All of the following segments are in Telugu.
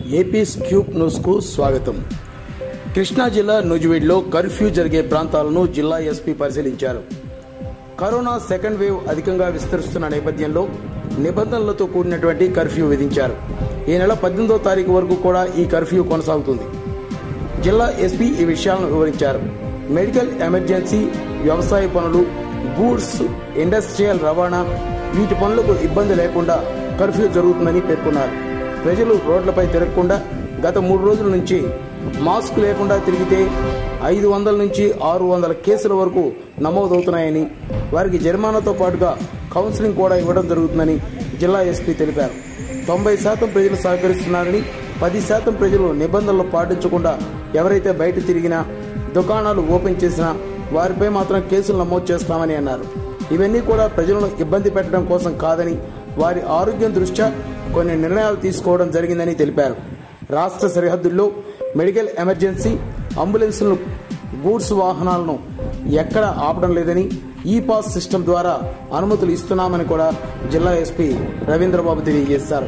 ఏపీ స్క్యూప్ న్యూస్కు స్వాగతం కృష్ణా జిల్లా నూజివీడ్లో కర్ఫ్యూ జరిగే ప్రాంతాలను జిల్లా ఎస్పీ పరిశీలించారు కరోనా సెకండ్ వేవ్ అధికంగా విస్తరిస్తున్న నేపథ్యంలో నిబంధనలతో కూడినటువంటి కర్ఫ్యూ విధించారు ఈ నెల పద్దెనిమిదో తారీఖు వరకు కూడా ఈ కర్ఫ్యూ కొనసాగుతుంది జిల్లా ఎస్పీ ఈ విషయాలను వివరించారు మెడికల్ ఎమర్జెన్సీ వ్యవసాయ పనులు గూడ్స్ ఇండస్ట్రియల్ రవాణా వీటి పనులకు ఇబ్బంది లేకుండా కర్ఫ్యూ జరుగుతుందని పేర్కొన్నారు ప్రజలు రోడ్లపై తిరగకుండా గత మూడు రోజుల నుంచి మాస్క్ లేకుండా తిరిగితే ఐదు వందల నుంచి ఆరు వందల కేసుల వరకు నమోదవుతున్నాయని వారికి జరిమానాతో పాటుగా కౌన్సిలింగ్ కూడా ఇవ్వడం జరుగుతుందని జిల్లా ఎస్పీ తెలిపారు తొంభై శాతం ప్రజలు సహకరిస్తున్నారని పది శాతం ప్రజలు నిబంధనలు పాటించకుండా ఎవరైతే బయట తిరిగినా దుకాణాలు ఓపెన్ చేసినా వారిపై మాత్రం కేసులు నమోదు చేస్తామని అన్నారు ఇవన్నీ కూడా ప్రజలను ఇబ్బంది పెట్టడం కోసం కాదని వారి ఆరోగ్యం దృష్ట్యా కొన్ని నిర్ణయాలు తీసుకోవడం జరిగిందని తెలిపారు రాష్ట్ర సరిహద్దుల్లో మెడికల్ ఎమర్జెన్సీ అంబులెన్సులను గూడ్స్ వాహనాలను ఎక్కడ ఆపడం లేదని ఈ పాస్ సిస్టమ్ ద్వారా అనుమతులు ఇస్తున్నామని కూడా జిల్లా ఎస్పీ రవీంద్రబాబు తెలియజేశారు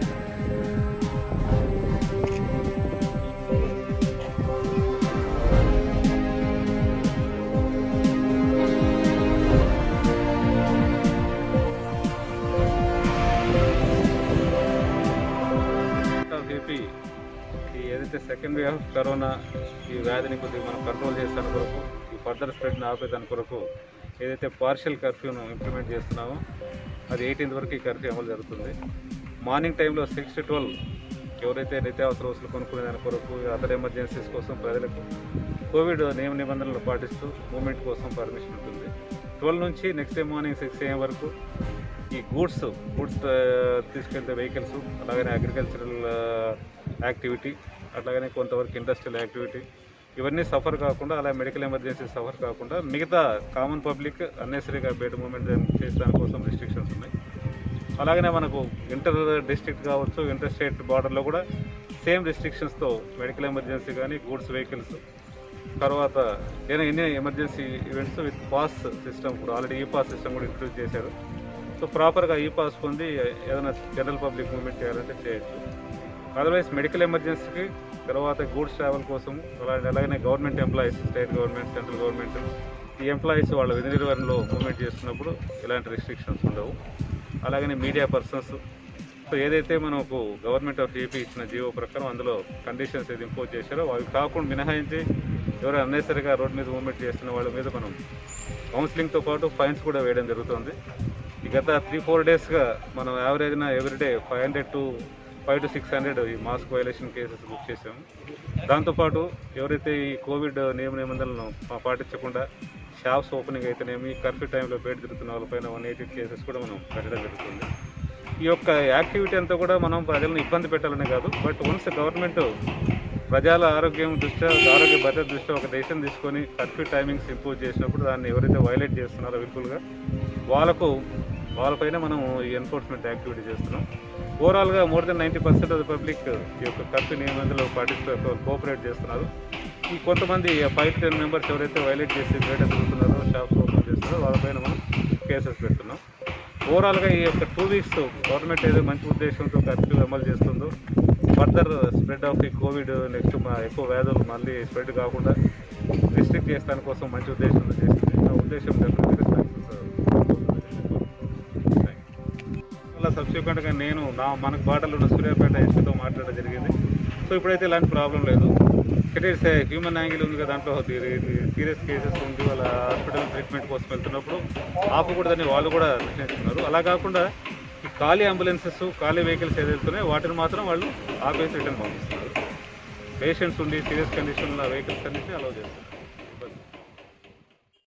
ఆఫ్ ఏపీ ఈ ఏదైతే సెకండ్ వేవ్ ఆఫ్ కరోనా ఈ వ్యాధిని కొద్దిగా మనం కంట్రోల్ చేస్తాను కొరకు ఈ ఫర్దర్ స్ప్రెడ్ని ఆపేదాని కొరకు ఏదైతే పార్షియల్ కర్ఫ్యూను ఇంప్లిమెంట్ చేస్తున్నామో అది ఎయిటీన్త్ వరకు ఈ కర్ఫ్యూ అమలు జరుగుతుంది మార్నింగ్ టైంలో సిక్స్ టు ట్వెల్వ్ ఎవరైతే నిత్యావసర వస్తువులు కొనుక్కునే దాని కొరకు అదర్ ఎమర్జెన్సీస్ కోసం ప్రజలకు కోవిడ్ నియమ నిబంధనలు పాటిస్తూ మూమెంట్ కోసం పర్మిషన్ ఉంటుంది ట్వెల్వ్ నుంచి next day morning six AM వరకు ఈ గూడ్స్ గూడ్స్ తీసుకెళ్తే వెహికల్స్ అలాగనే అగ్రికల్చరల్ యాక్టివిటీ అట్లాగనే కొంతవరకు ఇండస్ట్రియల్ యాక్టివిటీ ఇవన్నీ సఫర్ కాకుండా అలా మెడికల్ ఎమర్జెన్సీ సఫర్ కాకుండా మిగతా కామన్ పబ్లిక్ అన్నెసరీగా బయట మూమెంట్ చేసడానికి కోసం రిస్ట్రిక్షన్స్ ఉన్నాయి అలాగనే మనకు ఇంటర్ డిస్ట్రిక్ట్ కావచ్చు ఇంటర్ స్టేట్ బార్డర్లో కూడా సేమ్ రిస్ట్రిక్షన్స్తో మెడికల్ ఎమర్జెన్సీ కానీ గూడ్స్ వెహికల్స్ తర్వాత ఏదైనా ఎన్ని emergency events with pass system కూడా ఆల్రెడీ ఈ పాస్ సిస్టమ్ కూడా ఇంట్రడ్యూస్ చేశారు సో ప్రాపర్గా ఈ పాస్ పొంది ఏదైనా జనరల్ పబ్లిక్ మూవ్మెంట్ చేయాలంటే చేయొచ్చు అదర్వైజ్ మెడికల్ ఎమర్జెన్సీకి తర్వాత గూడ్స్ ట్రావెల్ కోసం అలాగే అలాగనే government employees state government central government ఈ ఎంప్లాయీస్ వాళ్ళ విధి నిర్వహణలో మూవ్మెంట్ చేస్తున్నప్పుడు ఇలాంటి రిస్ట్రిక్షన్స్ ఉండవు అలాగనే మీడియా పర్సన్స్ సో ఏదైతే మనకు గవర్నమెంట్ ఆఫ్ ఏపీ ఇచ్చిన జీవో ప్రకారం అందులో కండిషన్స్ ఏది ఇంపోజ్ చేశారో అవి కాకుండా మినహాయించి ఎవరు అన్నెసరిగా రోడ్ మీద మూవ్మెంట్ చేస్తున్న వాళ్ళ మీద మనం కౌన్సిలింగ్తో పాటు ఫైన్స్ కూడా వేయడం జరుగుతుంది ఈ గత త్రీ ఫోర్ డేస్గా మనం యావరేజ్న everyday five hundred to five to six hundred ఈ మాస్క్ వైలేషన్ కేసెస్ బుక్ చేసాము దాంతోపాటు ఎవరైతే ఈ కోవిడ్ నియమ నిబంధనలను పా- పాటించకుండా షాప్స్ ఓపెనింగ్ అయితేనేమి కర్ఫ్యూ టైంలో బయట తిరుగుతున్న వాళ్ళపైన వన్ ఎయిటీ కేసెస్ కూడా మనం పెట్టడం జరుగుతుంది ఈ యొక్క యాక్టివిటీ అంతా కూడా మనం ప్రజలను ఇబ్బంది పెట్టాలనే కాదు బట్ వన్స్ గవర్నమెంట్ ప్రజల ఆరోగ్యం దృష్ట్యా ఆరోగ్య భద్రత దృష్ట్యా ఒక దేశం తీసుకొని కర్ఫ్యూ టైమింగ్స్ ఇంపోజ్ చేసినప్పుడు దాన్ని ఎవరైతే వైలేట్ చేస్తున్నారో విల్ఫుల్గా వాళ్ళకు వాళ్ళపైన మనం ఈ ఎన్ఫోర్స్మెంట్ యాక్టివిటీ చేస్తున్నాం ఓవరాల్గా more than ninety percent of the public ఈ యొక్క కర్ఫ్యూ నియమంలో పాటిస్తూ కోఆపరేట్ చేస్తున్నారు ఈ కొంతమంది ఫైవ్ టెన్ మెంబర్స్ ఎవరైతే వైలేట్ చేసి బయట తిరుగుతున్నారో షాప్స్ ఓపెన్ చేస్తున్నారో వాళ్ళపైన మనం కేసెస్ పెడుతున్నాం ఓవరాల్గా ఈ యొక్క టూ వీక్స్ గవర్నమెంట్ ఏదో మంచి ఉద్దేశంతో కర్ఫ్యూ అమలు చేస్తుందో ఫర్దర్ స్ప్రెడ్ ఆఫ్ ఈ కోవిడ్ నెక్స్ట్ మా ఎక్కువ వ్యాధులు మళ్ళీ స్ప్రెడ్ కాకుండా రిస్ట్రిక్ట్ చేసడానికి కోసం మంచి ఉద్దేశంతో చేసింది ఆ ఉద్దేశం డెఫినెట్గా అలా సబ్సిక్వెంట్గా నేను నా మనకు బాటలో ఉన్న సూర్యాపేట ఎస్పీతో మాట్లాడడం జరిగింది సో ఇప్పుడైతే ఇలాంటి ప్రాబ్లం లేదు ఇట్ ఈస్ హ్యూమన్ యాంగిల్ ఉంది కదా దాంట్లో సీరియస్ కేసెస్ ఉంది వాళ్ళ హాస్పిటల్ ట్రీట్మెంట్ కోసం వెళ్తున్నప్పుడు ఆపకూడదని వాళ్ళు కూడా నిర్ణయిస్తున్నారు అలా కాకుండా ఈ ఖాళీ అంబులెన్సెస్ ఖాళీ వెహికల్స్ ఏదైతే వెళ్తున్నాయో వాటిని మాత్రం వాళ్ళు ఆపేసి రిటర్న్ పంపిస్తున్నారు పేషెంట్స్ ఉండి సీరియస్ కండిషన్లో వెహికల్స్ అన్నింటినీ అలౌ చేస్తారు